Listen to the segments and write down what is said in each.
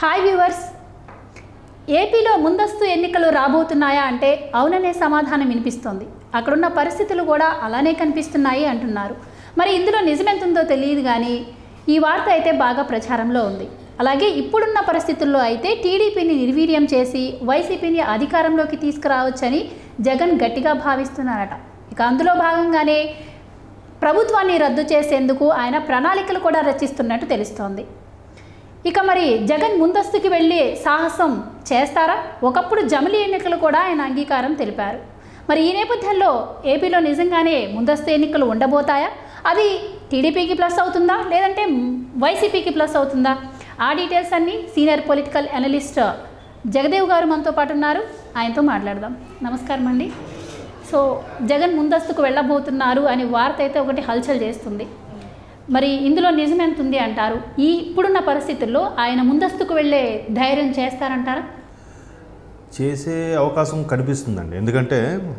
Hi viewers ఏపీలో ముందస్తు ఎన్నికలు రాబోతున్నాయా అంటే అవుననే సమాధానం వినిపిస్తోంది అక్కడున్న పరిస్థితులు కూడా అలానే కనిపిస్తున్నాయి అంటున్నారు మరి ఇందులో నిజమెంతుందో తెలియదు కానీ ఈ వార్త అయితే బాగా ప్రచారంలో ఉంది అలాగే ఇప్పుడున్న పరిస్థితుల్లో అయితే టీడీపీని నిర్వీర్యం చేసి వైసీపీని అధికారంలోకి తీసుకురావచ్చని జగన్ గట్టిగా భావిస్తున్నారట ఇక అందులో భాగంగానే ప్రభుత్వాన్ని రద్దు చేసేందుకు ఆయన ప్రణాళికలు కూడా రచిస్తున్నట్టు తెలుస్తోంది ఇక మరి జగన్ ముందస్తుకి వెళ్ళి సాహసం చేస్తారా ఒకప్పుడు జమిలీ ఎన్నికలు కూడా ఆయన అంగీకారం తెలిపారు మరి ఈ నేపథ్యంలో ఏపీలో నిజంగానే ముందస్తు ఎన్నికలు ఉండబోతాయా అది టీడీపీకి ప్లస్ అవుతుందా లేదంటే వైసీపీకి ప్లస్ అవుతుందా ఆ డీటెయిల్స్ అన్నీ సీనియర్ పొలిటికల్ అనలిస్ట్ జగదేవ్ గారు మనతో పాటు ఉన్నారు ఆయనతో మాట్లాడదాం నమస్కారం అండి సో జగన్ ముందస్తుకు వెళ్ళబోతున్నారు అని వార్త అయితే ఒకటి హల్చల్ చేస్తుంది మరి ఇందులో నిజం ఎంత ఉంది అంటారు ఈ ఇప్పుడున్న పరిస్థితుల్లో ఆయన ముందస్తుకు వెళ్ళే ధైర్యం చేస్తారంటారా చేసే అవకాశం కనిపిస్తుందండి ఎందుకంటే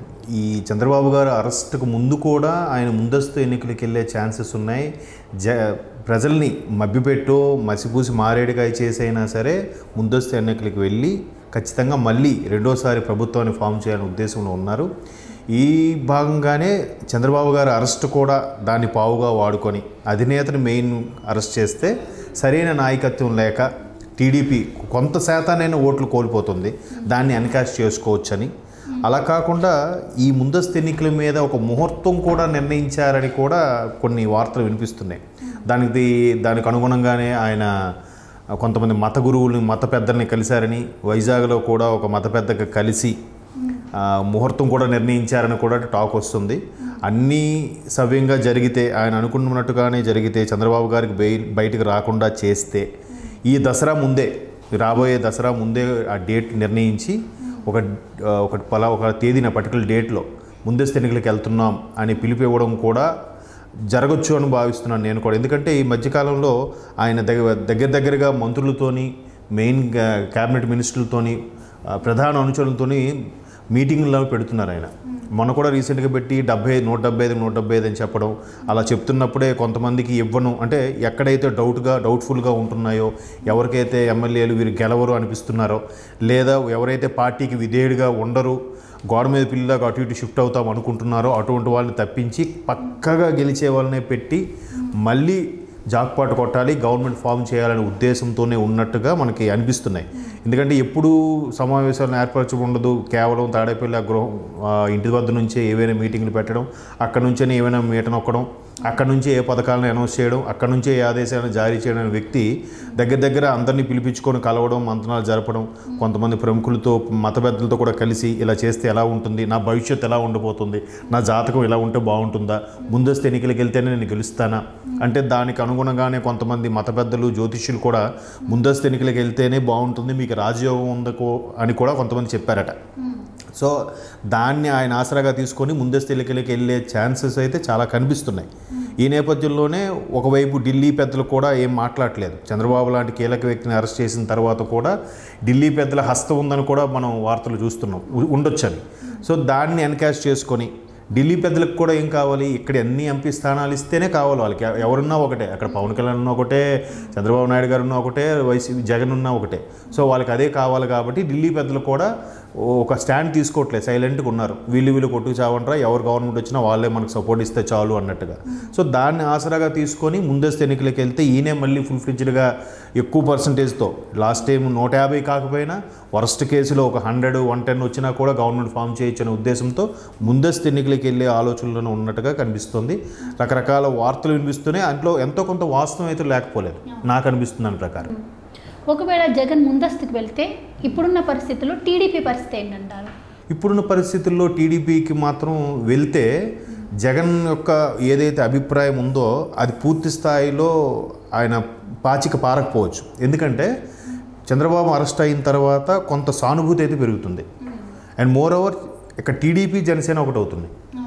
ఈ చంద్రబాబు గారు అరెస్ట్కు ముందు కూడా ఆయన ముందస్తు ఎన్నికలకు వెళ్ళే ఛాన్సెస్ ఉన్నాయి జ ప్రజల్ని మభ్యపెట్టో మసిపూసి మారేడుకాయ చేసైనా సరే ముందస్తు ఎన్నికలకు వెళ్ళి ఖచ్చితంగా మళ్ళీ రెండోసారి ప్రభుత్వాన్ని ఫామ్ చేయాలనే ఉద్దేశంలో ఉన్నారు ఈ భాగంగానే చంద్రబాబు గారు అరెస్ట్ కూడా దాన్ని పావుగా వాడుకొని అధినేతని మెయిన్ అరెస్ట్ చేస్తే సరైన నాయకత్వం లేక టీడీపీ కొంత శాతానైనా ఓట్లు కోల్పోతుంది దాన్ని ఎన్కాష్ చేసుకోవచ్చని అలా కాకుండా ఈ ముందస్తు ఎన్నికల మీద ఒక ముహూర్తం కూడా నిర్ణయించారని కూడా కొన్ని వార్తలు వినిపిస్తున్నాయి దానికి దానికి అనుగుణంగానే ఆయన కొంతమంది మత గురువుల్ని మత పెద్దల్ని కలిశారని వైజాగ్లో కూడా ఒక మత పెద్దగా కలిసి ఆ, ముహూర్తం కూడా నిర్ణయించారని కూడా టాక్ వస్తుంది అన్నీ సవ్యంగా జరిగితే ఆయన అనుకున్నట్టుగానే జరిగితే చంద్రబాబు గారికి బయ బయటకు రాకుండా చేస్తే ఈ దసరా ముందే రాబోయే దసరా ముందే ఆ డేట్ నిర్ణయించి ఒక ఆ, ఒక పలా ఒక తేదీన పర్టికులర్ డేట్లో ముందస్తు ఎన్నికలకు వెళ్తున్నాం అని పిలిపి ఇవ్వడం కూడా జరగచ్చు అని భావిస్తున్నాను నేను కూడా ఎందుకంటే ఈ మధ్యకాలంలో ఆయన దగ్గర దగ్గర దగ్గరగా మంత్రులతోని మెయిన్ క్యాబినెట్ మినిస్టర్లతోని ఆ, ప్రధాన అనుచరులతోని మీటింగ్లో పెడుతున్నారు ఆయన మొన్న కూడా రీసెంట్గా పెట్టి డెబ్బై నూట డెబ్బై ఐదు నూట డెబ్బై ఐదు అని చెప్పడం అలా చెప్తున్నప్పుడే కొంతమందికి ఇవ్వను అంటే ఎక్కడైతే డౌట్గా డౌట్ఫుల్గా ఉంటున్నాయో ఎవరికైతే ఎమ్మెల్యేలు వీరు గెలవరు అనిపిస్తున్నారో లేదా ఎవరైతే పార్టీకి విధేయుడిగా ఉండరు గోడ మీద పిల్లలాగా అటు ఇటు షిఫ్ట్ అవుతాం అనుకుంటున్నారో అటువంటి వాళ్ళని తప్పించి పక్కగా గెలిచే వాళ్ళనే పెట్టి మళ్ళీ జాక్పాటు కొట్టాలి గవర్నమెంట్ ఫామ్ చేయాలనే ఉద్దేశంతోనే ఉన్నట్టుగా మనకి అనిపిస్తున్నాయి ఎందుకంటే ఎప్పుడు సమావేశాలను ఏర్పరచ ఉండదు కేవలం తాడేపల్లి ఆ గృహం ఆ ఇంటి వద్ద నుంచే ఏవైనా మీటింగ్లు పెట్టడం అక్కడ నుంచే ఏమైనా మీట నొక్కడం అక్కడ నుంచే ఏ పథకాలను అనౌన్స్ చేయడం అక్కడ నుంచే ఏ ఆదేశాలను జారీ చేయడం అనే వ్యక్తి దగ్గర దగ్గర అందరినీ పిలిపించుకొని కలవడం మంత్రాలు జరపడం కొంతమంది ప్రముఖులతో మత పెద్దలతో కూడా కలిసి ఇలా చేస్తే ఎలా ఉంటుంది నా భవిష్యత్తు ఎలా ఉండబోతుంది నా జాతకం ఇలా ఉంటే బాగుంటుందా ముందస్తు ఎన్నికలకు వెళ్తేనే నేను గెలుస్తానా అంటే దానికి అనుగుణంగానే కొంతమంది మత పెద్దలు జ్యోతిష్యులు కూడా ముందస్తు ఎన్నికలకు వెళ్తేనే బాగుంటుంది మీకు రాజయోగం ఉందకో అని కూడా కొంతమంది చెప్పారట సో దాన్ని ఆయన ఆసరాగా తీసుకొని ముందస్తు ఎన్నికలకు వెళ్ళే ఛాన్సెస్ అయితే చాలా కనిపిస్తున్నాయి ఈ నేపథ్యంలోనే ఒకవైపు ఢిల్లీ పెద్దలు కూడా ఏం మాట్లాడలేదు చంద్రబాబు లాంటి కీలక వ్యక్తిని అరెస్ట్ చేసిన తర్వాత కూడా ఢిల్లీ పెద్దల హస్తం ఉందని కూడా మనం వార్తలు చూస్తున్నాం ఉ- ఉండొచ్చని సో దాన్ని ఎన్కాష్ చేసుకొని ఢిల్లీ పెద్దలకు కూడా ఏం కావాలి ఇక్కడ ఎన్ని ఎంపీ స్థానాలు ఇస్తేనే కావాలి వాళ్ళకి ఎవ- ఎవరున్నా ఒకటే అక్కడ పవన్ కళ్యాణ్ ఉన్నా ఒకటే చంద్రబాబు నాయుడు గారు ఉన్నా ఒకటే వైసీపీ జగన్ ఉన్నా ఒకటే సో వాళ్ళకి అదే కావాలి కాబట్టి ఢిల్లీ పెద్దలు కూడా ఒక స్టాండ్ తీసుకోవట్లేదు సైలెంట్గా ఉన్నారు వీళ్ళు వీళ్ళు కొట్టుకు చావంటారా ఎవరు గవర్నమెంట్ వచ్చినా వాళ్ళే మనకు సపోర్ట్ ఇస్తే చాలు అన్నట్టుగా సో దాన్ని ఆసరాగా తీసుకొని ముందస్తు ఎన్నికలకు వెళ్తే ఈయనే మళ్ళీ ఫుల్ ఫ్రిడ్జ్డ్గా ఎక్కువ పర్సంటేజ్తో లాస్ట్ టైం నూట యాభై కాకపోయినా వరస్ట్ కేసులో ఒక హండ్రెడ్ వన్ టెన్ వచ్చినా కూడా గవర్నమెంట్ ఫామ్ చేయొచ్చు అనే ఉద్దేశంతో ముందస్తు ఎన్నికలకు వెళ్ళే ఆలోచనలను ఉన్నట్టుగా కనిపిస్తుంది రకరకాల వార్తలు వినిపిస్తూనే అందులో ఎంతో కొంత వాస్తవం అయితే లేకపోలేదు నాకు అనిపిస్తుంది దాని ప్రకారం ఒకవేళ జగన్ ముందస్తుకు వెళ్తే ఇప్పుడున్న పరిస్థితుల్లో టీడీపీ పరిస్థితి ఏంటంటారు ఇప్పుడున్న పరిస్థితుల్లో టీడీపీకి మాత్రం వెళ్తే జగన్ యొక్క ఏదైతే అభిప్రాయం ఉందో అది పూర్తి స్థాయిలో ఆయన పాచిక పారకపోవచ్చు ఎందుకంటే చంద్రబాబు అరెస్ట్ అయిన తర్వాత కొంత సానుభూతి అయితే పెరుగుతుంది అండ్ మోర్ ఓవర్ ఇక్కడ టీడీపీ జనసేన ఒకటి అవుతుంది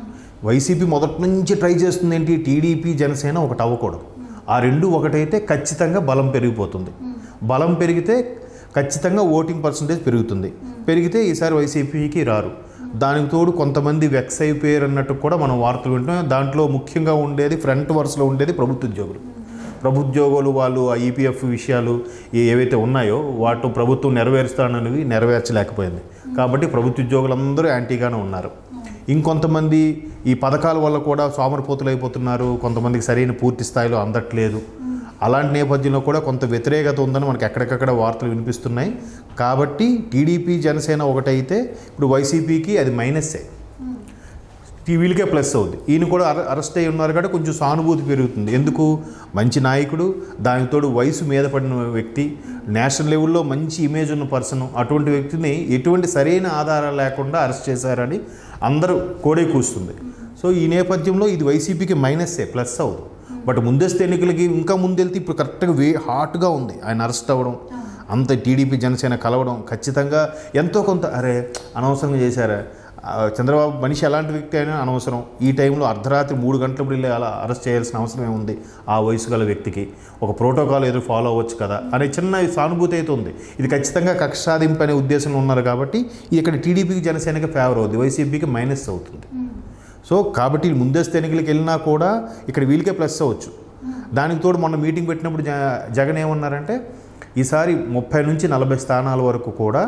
వైసీపీ మొదటి నుంచి ట్రై చేస్తుంది ఏంటి టీడీపీ జనసేన ఒకటి అవ్వకూడదు ఆ రెండు ఒకటైతే ఖచ్చితంగా బలం పెరిగిపోతుంది బలం పెరిగితే ఖచ్చితంగా ఓటింగ్ పర్సంటేజ్ పెరుగుతుంది పెరిగితే ఈసారి వైసీపీకి రారు దానికి తోడు కొంతమంది వెక్స్ అయిపోయారు అన్నట్టు కూడా మనం వార్తలు వింటాం దాంట్లో ముఖ్యంగా ఉండేది ఫ్రంట్ వరుసలో ఉండేది ప్రభుత్వ ఉద్యోగులు ప్రభుత్వోగులు వాళ్ళు ఆ ఈపీఎఫ్ విషయాలు ఏ- ఏవైతే ఉన్నాయో వాటి ప్రభుత్వం నెరవేరుస్తాననేవి నెరవేర్చలేకపోయింది కాబట్టి ప్రభుత్వ ఉద్యోగులందరూ యాంటీగానే ఉన్నారు ఇంకొంతమంది ఈ పథకాల వల్ల కూడా సోమరిపోతులు అయిపోతున్నారు కొంతమందికి సరైన పూర్తి స్థాయిలో అందట్లేదు అలాంటి నేపథ్యంలో కూడా కొంత వ్యతిరేకత ఉందని మనకి ఎక్కడికక్కడ వార్తలు వినిపిస్తున్నాయి కాబట్టి టీడీపీ జనసేన ఒకటైతే ఇప్పుడు వైసీపీకి అది మైనస్సే ఈ వీళ్ళకే ప్లస్ అవుద్ది ఈయన కూడా అర అరెస్ట్ అయి ఉన్నారు కాబట్టి కొంచెం సానుభూతి పెరుగుతుంది ఎందుకు మంచి నాయకుడు దానికి తోడు వయసు మీద పడిన వ్యక్తి నేషనల్ లెవెల్లో మంచి ఇమేజ్ ఉన్న పర్సన్ అటువంటి వ్యక్తిని ఎటువంటి సరైన ఆధారాలు లేకుండా అరెస్ట్ చేశారని అందరూ కోడే కూస్తుంది సో ఈ నేపథ్యంలో ఇది వైసీపీకి మైనస్సే ప్లస్ అవ్వదు బట్ ముందస్తు ఎన్నికలకి ఇంకా ముందెళ్తే ఇప్పుడు కరెక్ట్గా వే హాట్గా ఉంది ఆయన అరెస్ట్ అవ్వడం అంత టీడీపీ జనసేన కలవడం ఖచ్చితంగా ఎంతో కొంత అరే అనవసరంగా చేశారా ఆ, చంద్రబాబు మనిషి ఎలాంటి వ్యక్తి అయినా అనవసరం ఈ టైంలో అర్ధరాత్రి మూడు గంటలప్పుడు వెళ్ళి అలా అరెస్ట్ చేయాల్సిన అవసరం ఏముంది ఆ వయసు గల వ్యక్తికి ఒక ప్రోటోకాల్ ఏదో ఫాలో అవ్వచ్చు కదా అనే చిన్న సానుభూతి అయితే ఉంది ఇది ఖచ్చితంగా కక్ష సాధింపు అనే ఉద్దేశంలో ఉన్నారు కాబట్టి ఇది ఇక్కడ టీడీపీకి జనసేనకి ఫేవర్ అవుతుంది వైసీపీకి మైనస్ అవుతుంది సో కాబట్టి వీళ్ళు ముందస్తు ఎన్నికలకు వెళ్ళినా కూడా ఇక్కడ వీళ్ళకే ప్లస్ అవ్వచ్చు దానికి తోడు మొన్న మీటింగ్ పెట్టినప్పుడు జ- జగన్ ఏమన్నారంటే ఈసారి ముప్పై నుంచి నలభై స్థానాల వరకు కూడా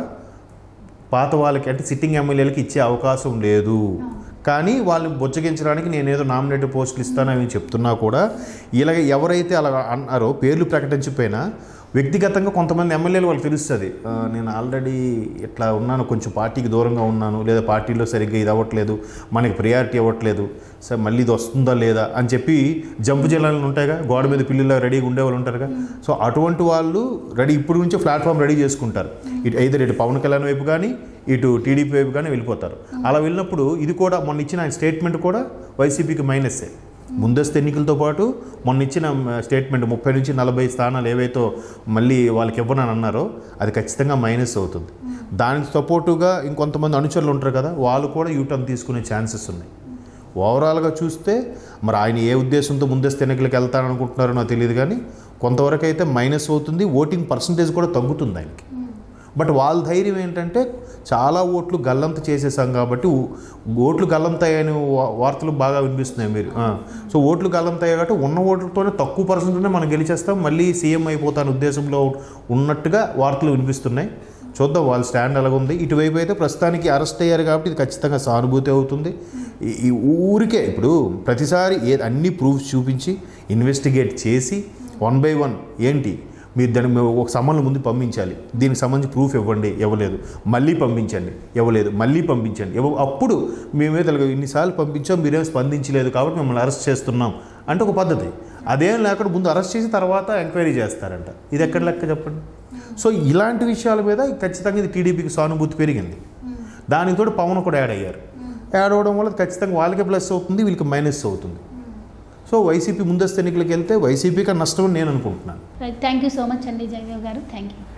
పాత వాళ్ళకి అంటే సిట్టింగ్ ఎమ్మెల్యేలకి ఇచ్చే అవకాశం లేదు కానీ వాళ్ళని బొచ్చగించడానికి నేను ఏదో నామినేటెడ్ పోస్టులు ఇస్తానని చెప్తున్నా కూడా ఇలాగ ఎవరైతే అలా అన్నారో పేర్లు ప్రకటించకపోయినా వ్యక్తిగతంగా కొంతమంది ఎమ్మెల్యేలు వాళ్ళకి తెలుస్తుంది ఆ, నేను ఆల్రెడీ ఇట్లా ఉన్నాను కొంచెం పార్టీకి దూరంగా ఉన్నాను లేదా పార్టీలో సరిగ్గా ఇది అవ్వట్లేదు మనకి ప్రియారిటీ అవ్వట్లేదు సరే మళ్ళీ ఇది వస్తుందా లేదా అని చెప్పి జంపు జిల్లాలు ఉంటాయిగా గోడ మీద పిల్లలు రెడీగా ఉండేవాళ్ళు ఉంటారుగా సో అటువంటి వాళ్ళు రెడీ ఇప్పుడు నుంచే ప్లాట్ఫామ్ రెడీ చేసుకుంటారు ఇటు ఐదర్ ఇటు పవన్ కళ్యాణ్ వైపు కానీ ఇటు టీడీపీ వైపు కానీ వెళ్ళిపోతారు అలా వెళ్ళినప్పుడు ఇది కూడా మొన్న ఇచ్చిన ఆయన స్టేట్మెంట్ కూడా వైసీపీకి మైనస్సే ముందస్తు ఎన్నికలతో పాటు మొన్న ఇచ్చిన స్టేట్మెంట్ ముప్పై నుంచి నలభై స్థానాలు ఏవైతే మళ్ళీ వాళ్ళకి ఇవ్వనని అన్నారో అది ఖచ్చితంగా మైనస్ అవుతుంది దానికి సపోర్టుగా ఇంకొంతమంది అనుచరులు ఉంటారు కదా వాళ్ళు కూడా యూటర్న్ తీసుకునే ఛాన్సెస్ ఉన్నాయి ఓవరాల్గా చూస్తే మరి ఆయన ఏ ఉద్దేశంతో ముందస్తు ఎన్నికలకు వెళ్తారనుకుంటున్నారో నాకు తెలియదు కానీ కొంతవరకు అయితే మైనస్ అవుతుంది ఓటింగ్ పర్సంటేజ్ కూడా తగ్గుతుంది ఆయనకి బట్ వాళ్ళ ధైర్యం ఏంటంటే చాలా ఓట్లు గల్లంత చేసేసాం కాబట్టి ఓ- ఓట్లు గల్లంతయ్యని వా- వార్తలు బాగా వినిపిస్తున్నాయి మీరు ఆ. సో ఓట్లు గల్లంతయ్యాయి కాబట్టి ఉన్న ఓట్లతోనే తక్కువ పర్సెంట్నే మనం గెలిచేస్తాం మళ్ళీ సీఎం అయిపోతాను ఉద్దేశంలో ఉన్నట్టుగా వార్తలు వినిపిస్తున్నాయి చూద్దాం వాళ్ళ స్టాండ్ ఎలాగ ఉంది ఇటువైపు అయితే ప్రస్తుతానికి అరెస్ట్ అయ్యారు కాబట్టి ఇది ఖచ్చితంగా సానుభూతి అవుతుంది ఈ- ఈ ఊరికే ఇప్పుడు ప్రతిసారి ఏ అన్ని ప్రూఫ్స్ చూపించి ఇన్వెస్టిగేట్ చేసి వన్ బై వన్ ఏంటి మీరు దాన్ని మేము ఒక సమన్లు ముందు పంపించాలి దీనికి సంబంధించి ప్రూఫ్ ఇవ్వండి ఇవ్వలేదు మళ్ళీ పంపించండి ఇవ్వలేదు మళ్ళీ పంపించండి ఇవ్వ అప్పుడు మేమే తెలుగు ఇన్నిసార్లు పంపించాం మీరేం స్పందించలేదు కాబట్టి మిమ్మల్ని అరెస్ట్ చేస్తున్నాం అంటే ఒక పద్ధతి అదేం లేకుండా ముందు అరెస్ట్ చేసి తర్వాత ఎంక్వైరీ చేస్తారంట ఇది ఎక్కడ లెక్క చెప్పండి సో ఇలాంటి విషయాల మీద ఖచ్చితంగా ఇది టీడీపీకి సానుభూతి పెరిగింది దానికి తోడు పవన్ కూడా యాడ్ అయ్యారు యాడ్ అవ్వడం వల్ల ఖచ్చితంగా వాళ్ళకే ప్లస్ అవుతుంది వీళ్ళకి మైనస్ అవుతుంది సో వైసీపీ ముందస్తు ఎన్నికలకు వెళ్తే వైసీపీకి నష్టం అని నేను అనుకుంటున్నాను right thank you so much అండి జయదేవ్ గారు థ్యాంక్ యూ